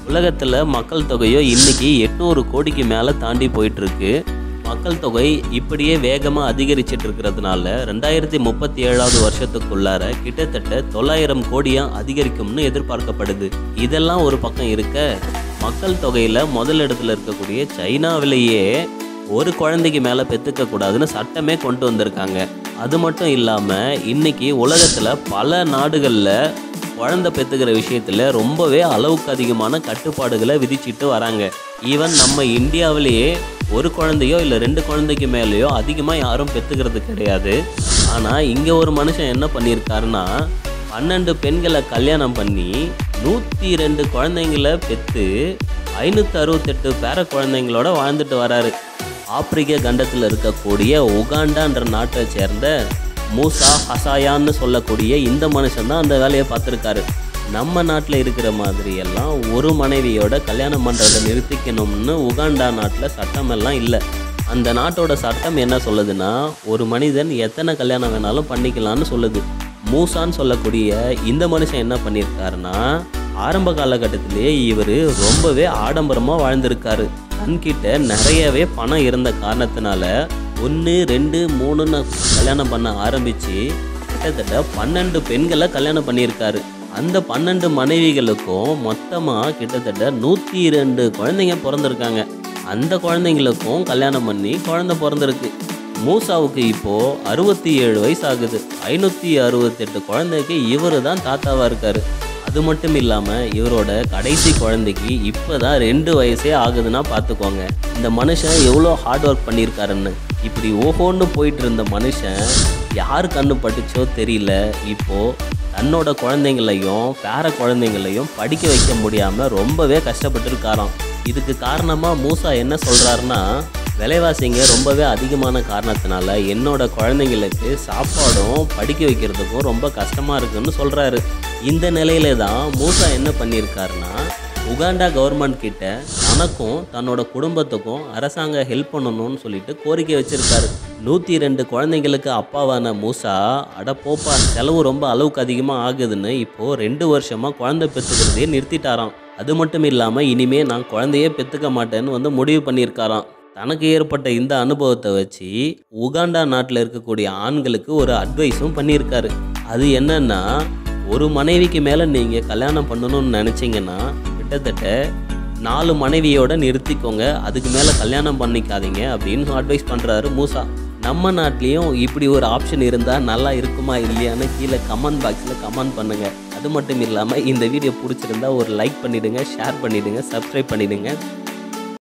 உலகத்தில் மக்கள் தொகையோ இன்னைக்கு எட்நூறு கோடிக்கு மேலே தாண்டி போயிட்டு இருக்கு மக்கள் தொகை இப்படியே வேகமாக அதிகரிச்சிட்டு இருக்கிறதுனால ரெண்டாயிரத்தி முப்பத்தி ஏழாவது வருஷத்துக்குள்ளார கிட்டத்தட்ட தொள்ளாயிரம் கோடியாக அதிகரிக்கும்னு எதிர்பார்க்கப்படுது இதெல்லாம் ஒரு பக்கம் இருக்க மக்கள் தொகையில் முதல் இடத்துல இருக்கக்கூடிய சைனாவிலேயே ஒரு குழந்தைக்கு மேலே பெற்றுக்க கூடாதுன்னு சட்டமே கொண்டு வந்திருக்காங்க அது மட்டும் இல்லாமல் இன்னைக்கு உலகத்தில் பல நாடுகளில் குழந்தை பெற்றுக்கிற விஷயத்தில் ரொம்பவே அளவுக்கு அதிகமான கட்டுப்பாடுகளை விதிச்சிட்டு வராங்க ஈவன் நம்ம இந்தியாவிலேயே ஒரு குழந்தையோ இல்லை ரெண்டு குழந்தைக்கு மேலேயோ அதிகமாக யாரும் பெற்றுக்கிறது கிடையாது ஆனால் இங்கே ஒரு மனுஷன் என்ன பண்ணியிருக்காருன்னா பன்னெண்டு பெண்களை கல்யாணம் பண்ணி நூற்றி ரெண்டு குழந்தைங்கள பெற்று ஐநூற்றி அறுபத்தெட்டு பேர குழந்தைங்களோட வாழ்ந்துட்டு வராரு ஆப்பிரிக்க கண்டத்தில் இருக்கக்கூடிய உகாண்டான்ற நாட்டை சேர்ந்த மூசா ஹசாயான்னு சொல்லக்கூடிய இந்த மனுஷன் தான் அந்த வேலையை பார்த்துருக்காரு நம்ம நாட்டில் இருக்கிற மாதிரி எல்லாம் ஒரு மனைவியோட கல்யாணம் பண்ணுறதை நிறுத்திக்கணும்னு உகாண்டா நாட்டில் சட்டம் எல்லாம் இல்லை அந்த நாட்டோட சட்டம் என்ன சொல்லுதுன்னா ஒரு மனிதன் எத்தனை கல்யாணம் வேணாலும் பண்ணிக்கலாம்னு சொல்லுது மூசான்னு சொல்லக்கூடிய இந்த மனுஷன் என்ன பண்ணியிருக்காருன்னா ஆரம்ப காலகட்டத்திலேயே இவர் ரொம்பவே ஆடம்பரமாக வாழ்ந்திருக்காரு தன்கிட்ட நிறையவே பணம் இருந்த காரணத்தினால ஒன்று ரெண்டு மூணுன்னு கல்யாணம் பண்ண ஆரம்பித்து கிட்டத்தட்ட பன்னெண்டு பெண்களை கல்யாணம் பண்ணியிருக்காரு அந்த பன்னெண்டு மனைவிகளுக்கும் மொத்தமாக கிட்டத்தட்ட நூற்றி ரெண்டு குழந்தைங்க பிறந்திருக்காங்க அந்த குழந்தைங்களுக்கும் கல்யாணம் பண்ணி குழந்தை பிறந்திருக்கு மூசாவுக்கு இப்போது அறுபத்தி ஏழு வயசு ஆகுது ஐநூற்றி அறுபத்தெட்டு குழந்தைக்கு இவர் தான் தாத்தாவாக இருக்கார் அது மட்டும் இல்லாமல் இவரோட கடைசி குழந்தைக்கு இப்போ தான் ரெண்டு வயசே ஆகுதுன்னா பார்த்துக்கோங்க இந்த மனுஷன் எவ்வளோ ஹார்ட் ஒர்க் பண்ணியிருக்காருன்னு இப்படி ஓஹோன்னு போயிட்டு இருந்த மனுஷன் யார் கண்ணு பட்டுச்சோ தெரியல இப்போது தன்னோட குழந்தைங்களையும் பேர குழந்தைங்களையும் படிக்க வைக்க முடியாமல் ரொம்பவே கஷ்டப்பட்டுருக்காராம் இதுக்கு காரணமாக மூசா என்ன சொல்கிறாருன்னா விலைவாசிங்க ரொம்பவே அதிகமான காரணத்தினால என்னோட குழந்தைங்களுக்கு சாப்பாடும் படிக்க வைக்கிறதுக்கும் ரொம்ப கஷ்டமாக இருக்குன்னு சொல்கிறாரு இந்த நிலையில தான் மூசா என்ன பண்ணியிருக்காருன்னா உகாண்டா கவர்மெண்ட் கிட்ட தனக்கும் தன்னோட குடும்பத்துக்கும் அரசாங்கம் ஹெல்ப் பண்ணணும்னு சொல்லிட்டு கோரிக்கை வச்சிருக்காரு நூற்றி ரெண்டு குழந்தைங்களுக்கு அப்பாவான மூசா அட போப்பா செலவு ரொம்ப அளவுக்கு அதிகமாக ஆகுதுன்னு இப்போது ரெண்டு வருஷமாக குழந்தை பெற்றுக்கிறதையே நிறுத்திட்டாராம் அது மட்டும் இல்லாமல் இனிமே நான் குழந்தையே பெற்றுக்க மாட்டேன்னு வந்து முடிவு பண்ணியிருக்காராம் தனக்கு ஏற்பட்ட இந்த அனுபவத்தை வச்சு உகாண்டா நாட்டில் இருக்கக்கூடிய ஆண்களுக்கு ஒரு அட்வைஸும் பண்ணியிருக்காரு அது என்னன்னா ஒரு மனைவிக்கு மேலே நீங்கள் கல்யாணம் பண்ணணும்னு நினச்சிங்கன்னா கிட்டத்தட்ட நாலு மனைவியோட நிறுத்திக்கோங்க அதுக்கு மேலே கல்யாணம் பண்ணிக்காதீங்க அப்படின்னு அட்வைஸ் பண்ணுறாரு மூசா நம்ம நாட்டிலையும் இப்படி ஒரு ஆப்ஷன் இருந்தால் நல்லா இருக்குமா இல்லையான்னு கீழே கமெண்ட் பாக்ஸில் கமெண்ட் பண்ணுங்கள் அது மட்டும் இல்லாமல் இந்த வீடியோ பிடிச்சிருந்தா ஒரு லைக் பண்ணிவிடுங்க ஷேர் பண்ணிவிடுங்க சப்ஸ்கிரைப் பண்ணிவிடுங்க